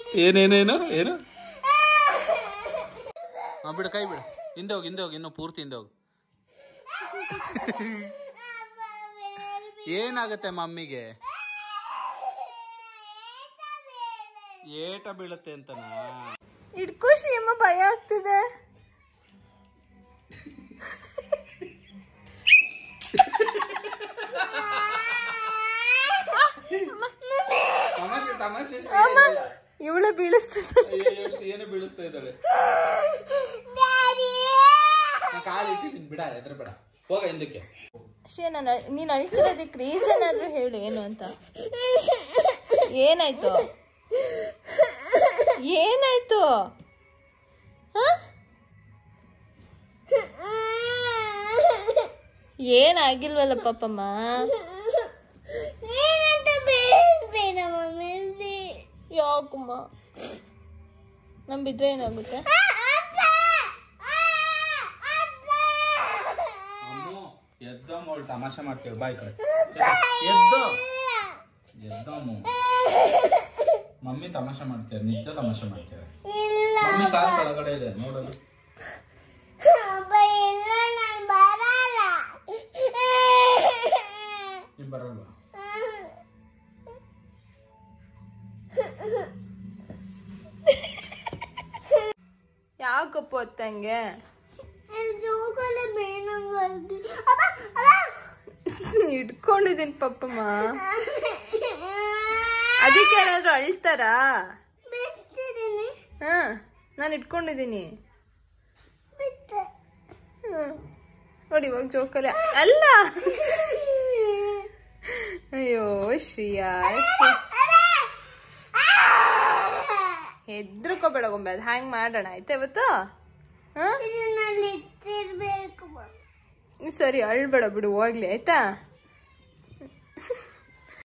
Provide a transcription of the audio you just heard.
ಏನೇನೇನು ಏನು ಹಾ ಬಿಡು ಕೈ ಬಿಡು ಹಿಂದೆ ಹೋಗಿ ಹಿಂದೆ ಹೋಗಿ ಇನ್ನು ಪೂರ್ತಿ ಹಿಂದೆ ಹೋಗಿ ಏನಾಗುತ್ತೆ ಮಮ್ಮಿಗೆ ಏಟ ಬೀಳುತ್ತೆ ಅಂತನಾ ಇಟ್ಕೋ ಶ್ರೀಯಮ್ಮ ಭಯ ಆಗ್ತಿದೆ ತಮಾಷೆ ತಮಾಷೆ ಇವಳೆ ಬೀಳಿಸ್ತದ ಏನು ಬೀಳಿಸ್ತಾ ಇದ್ದಾಳೆ ನಾ ಕಾಲು ಇಟ್ಟಿದ್ದೀನಿ ಬಿಡ ಎದ್ರ ಬೇಡ ಹೋಗ ಹಿಂದಕ್ಕೆ ಶ್ರೀ ನಾನು ನೀನು ಅಳ್ತಿರೋದಕ್ಕೆ ರೀಸನ್ ಆದ್ರೂ ಹೇಳು ಏನು ಅಂತ ಏನಾಯ್ತು ಏನಾಯ್ತು ಹ? ಏನಾಗಿಲ್ವಲ್ಲ ಪಾಪಮ್ಮ ಯಾಕಮ್ಮ ನಮ್ ಬಿದ್ರೆ ಏನಾಗುತ್ತೆ ಅಮ್ಮು ಎದ್ದಮ್ಮ ಅವಳು ತಮಾಷೆ ಮಾಡ್ತೀವಿ ಬಾಯ್ ಕಡೆ ಎದ್ದು ಎದ್ದಮ್ಮ ಮಮ್ಮಿ ತಮಾಷೆ ಮಾಡ್ತಾರೆ ನಿಜ ತಮಾಷೆ ಮಾಡ್ತಾರೆ ಮಮ್ಮಿ ಕಾಲ್ ಕೆಳಗಡೆ ಇದೆ ನೋಡೋದು ನೀನ್ ಬರಲ್ವಾ ಯಾಕಪ್ಪ ಹೊತ್ತಂಗೆ ಇಟ್ಕೊಂಡಿದ್ದೀನಿ ಪಪ್ಪಮ್ಮ ಅದಕ್ಕೆ ಏನಾದ್ರು ಅಳ್ತಾರಾ ಹಾ ನಾನು ಇಟ್ಕೊಂಡಿದ್ದೀನಿ ಹ್ಮ್. ನೋಡಿ ಇವಾಗ ಜೋಕಲ್ಲಿ ಅಲ್ಲ ಅಯ್ಯೋ ಶ್ರೀಯಾ ಹೆದ್ರಕೋಬೇಡ ಗೊಂಬೆ ಅದು ಹ್ಯಾಂಗ್ ಮಾಡೋಣ ಆಯ್ತಾ ಇವತ್ತು ಹಾ ಸರಿ ಅಳ್ಬೇಡ ಬಿಡು ಹೋಗ್ಲಿ ಆಯ್ತಾ